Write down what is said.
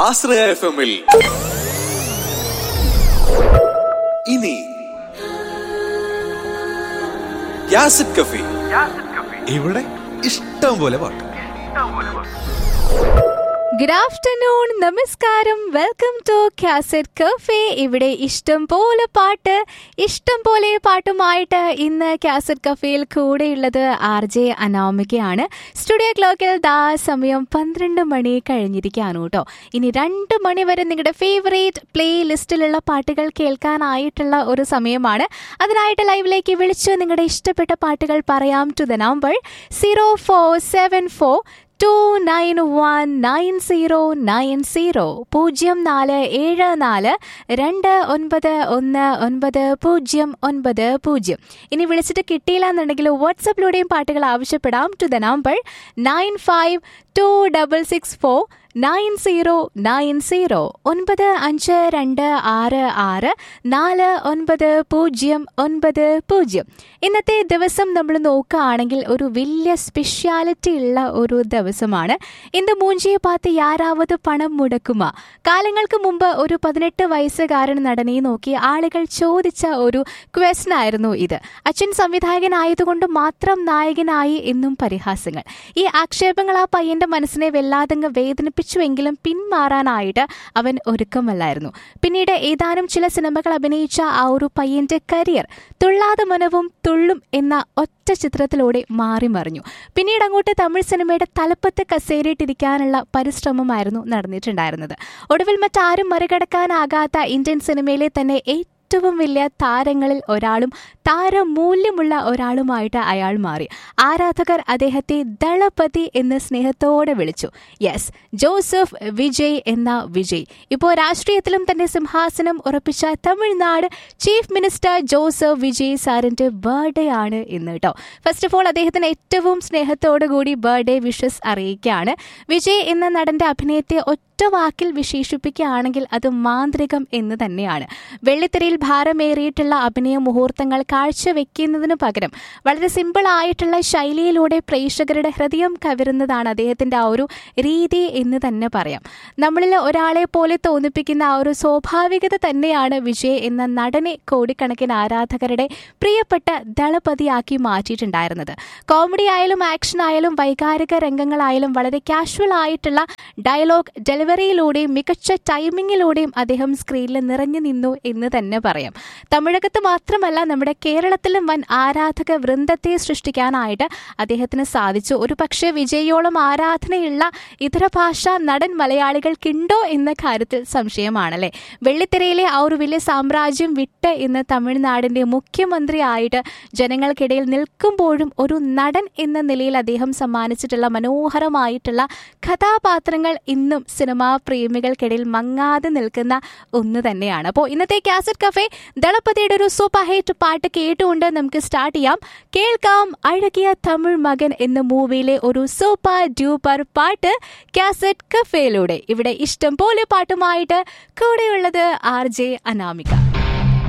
ആശ്രയ F എമ്മിൽ ഇനി യാസിഡ് കഫി ഇവിടെ ഇഷ്ടം പോലെ പാട്ട് ഗുഡ് ആഫ്റ്റർനൂൺ നമസ്കാരം വെൽക്കം ടു കാസറ്റ് കഫേ ഇവിടെ ഇഷ്ടം പോലെ പാട്ട് ഇഷ്ടം പോലെ പാട്ടുമായിട്ട് ഇന്ന് കാസറ്റ് കഫേയിൽ കൂടെയുള്ളത് ആർ ജെ അനാമികയാണ് സ്റ്റുഡിയോ ക്ലോക്കിൽ ദാ സമയം പന്ത്രണ്ട് മണി കഴിഞ്ഞിരിക്കുകയാണ് കേട്ടോ ഇനി രണ്ട് മണി വരെ നിങ്ങളുടെ ഫേവറേറ്റ് പ്ലേ ലിസ്റ്റിലുള്ള പാട്ടുകൾ കേൾക്കാനായിട്ടുള്ള ഒരു സമയമാണ് അതിനായിട്ട് ലൈവിലേക്ക് വിളിച്ച് നിങ്ങളുടെ ഇഷ്ടപ്പെട്ട പാട്ടുകൾ പറയാം to the number zero four seven four two nine one nine zero nine zero പൂജ്യം നാല് ഏഴ് നാല് രണ്ട് ഒൻപത് ഒന്ന് ഒൻപത് പൂജ്യം ഒൻപത് പൂജ്യം ഇനി വിളിച്ചിട്ട് കിട്ടിയില്ല എന്നുണ്ടെങ്കിൽ വാട്സപ്പിലൂടെയും പാട്ടുകൾ ആവശ്യപ്പെടാം to the number nine five two double six four nine zero nine zero ഒൻപത് അഞ്ച് രണ്ട് ആറ് ആറ് നാല് ഒൻപത് പൂജ്യം ഒൻപത് പൂജ്യം ഇന്നത്തെ ദിവസം നമ്മൾ നോക്കുകയാണെങ്കിൽ ഒരു വലിയ സ്പെഷ്യാലിറ്റി ഉള്ള ഒരു ദിവസമാണ് ഇന്ന് മൂഞ്ചിയെ പാത്ത് യാരാവത് പണം മുടക്കുമ കാലങ്ങൾക്ക് മുമ്പ് ഒരു പതിനെട്ട് വയസ്സുകാരൻ നടനെ നോക്കി ആളുകൾ ചോദിച്ച ഒരു ക്വസ്റ്റൻ ആയിരുന്നു ഇത് അച്ഛൻ സംവിധായകനായതുകൊണ്ട് മാത്രം നായകനായി എന്നും പരിഹാസങ്ങൾ ഈ ആക്ഷേപങ്ങൾ ആ പയ്യന്റെ മനസ്സിനെ വല്ലാതങ്ങ് വേദനിപ്പിച്ചുവെങ്കിലും പിന്മാറാനായിട്ട് അവൻ ഒരുക്കമല്ലായിരുന്നു പിന്നീട് ഏതാനും ചില സിനിമകൾ അഭിനയിച്ച ആ ഒരു പയ്യന്റെ കരിയർ തുള്ളാതെ മനവും തുള്ളും എന്ന ഒറ്റ ചിത്രത്തിലൂടെ മാറി മറിഞ്ഞു പിന്നീട് അങ്ങോട്ട് തമിഴ് സിനിമയുടെ തലപ്പത്ത് കസേരയിട്ടിരിക്കാനുള്ള പരിശ്രമമായിരുന്നു നടന്നിട്ടുണ്ടായിരുന്നത് ഒടുവിൽ മറ്റാരും മറികടക്കാനാകാത്ത ഇന്ത്യൻ സിനിമയിലെ തന്നെ ഏറ്റവും വലിയ താരങ്ങളിൽ ഒരാളും താരമൂല്യമുള്ള ഒരാളുമായിട്ട് അയാൾ മാറി ആരാധകർ അദ്ദേഹത്തെ ദളപതി എന്ന് സ്നേഹത്തോടെ വിളിച്ചു യെസ് ജോസഫ് വിജയ് എന്ന വിജയ് ഇപ്പോൾ രാഷ്ട്രീയത്തിലും തന്റെ സിംഹാസനം ഉറപ്പിച്ച തമിഴ്നാട് ചീഫ് മിനിസ്റ്റർ ജോസഫ് വിജയ് സാറിന്റെ ബർത്ത്ഡേ ആണ് ഇന്ന് കേട്ടോ ഫസ്റ്റ് ഓഫ് ഓൾ അദ്ദേഹത്തിന് ഏറ്റവും സ്നേഹത്തോടു കൂടി ബർത്ത്ഡേ വിഷസ് അറിയിക്കുകയാണ് വിജയ് എന്ന നടന്റെ അഭിനയത്തെ ഒറ്റ വാക്കിൽ വിശേഷിപ്പിക്കുകയാണെങ്കിൽ അത് മാന്ത്രികം എന്ന് തന്നെയാണ് വെള്ളിത്തിരയിൽ ഭാരമേറിയിട്ടുള്ള അഭിനയ മുഹൂർത്തങ്ങൾ കാഴ്ചവെക്കുന്നതിനു പകരം വളരെ സിമ്പിൾ ആയിട്ടുള്ള ശൈലിയിലൂടെ പ്രേക്ഷകരുടെ ഹൃദയം കവരുന്നതാണ് അദ്ദേഹത്തിന്റെ ആ ഒരു രീതി എന്ന് തന്നെ പറയാം നമ്മളിൽ ഒരാളെ പോലെ തോന്നിപ്പിക്കുന്ന ആ ഒരു സ്വാഭാവികത തന്നെയാണ് വിജയ് എന്ന നടനെ കോടിക്കണക്കിന് ആരാധകരുടെ പ്രിയപ്പെട്ട ദളപതിയാക്കി മാറ്റിയിട്ടുണ്ടായിരുന്നത് കോമഡി ആയാലും ആക്ഷൻ ആയാലും വൈകാരിക രംഗങ്ങളായാലും വളരെ കാഷ്വൽ ആയിട്ടുള്ള ഡയലോഗ് ഡെലിവറിയിലൂടെയും മികച്ച ടൈമിങ്ങിലൂടെയും അദ്ദേഹം സ്ക്രീനിൽ നിറഞ്ഞു നിന്നു എന്ന് തന്നെ പറയാം തമിഴകത്ത് മാത്രമല്ല നമ്മുടെ കേരളത്തിലും വൻ ആരാധക വൃന്ദത്തെ സൃഷ്ടിക്കാനായിട്ട് അദ്ദേഹത്തിന് സാധിച്ചു ഒരു പക്ഷേ വിജയോളം ആരാധനയുള്ള ഇതര ഭാഷാ നടൻ മലയാളികൾക്കുണ്ടോ എന്ന കാര്യത്തിൽ സംശയമാണല്ലേ വെള്ളിത്തിരയിലെ ആ ഒരു വലിയ സാമ്രാജ്യം വിട്ട് ഇന്ന് തമിഴ്നാടിന്റെ മുഖ്യമന്ത്രിയായിട്ട് ജനങ്ങൾക്കിടയിൽ നിൽക്കുമ്പോഴും ഒരു നടൻ എന്ന നിലയിൽ അദ്ദേഹം സമ്മാനിച്ചിട്ടുള്ള മനോഹരമായിട്ടുള്ള കഥാപാത്രങ്ങൾ ഇന്നും സിനിമാ പ്രേമികൾക്കിടയിൽ മങ്ങാതെ നിൽക്കുന്ന ഒന്ന് തന്നെയാണ് അപ്പോൾ ഇന്നത്തെ കാസറ്റ് കഫേ ദളപതിയുടെ ഒരു സൂപ്പർ ഹിറ്റ് പാട്ട് കേട്ടുകൊണ്ട് നമുക്ക് സ്റ്റാർട്ട് ചെയ്യാം കേൾക്കാം അഴകിയ തമിഴ് മകൻ എന്ന മൂവിയിലെ ഒരു സൂപ്പർ ഡ്യൂപ്പർ പാട്ട് കാസറ്റ് കഫേയിലൂടെ ഇവിടെ ഇഷ്ടം പോലെ പാട്ടുമായിട്ട് കൂടെയുള്ളത് ആർ ജെ അനാമിക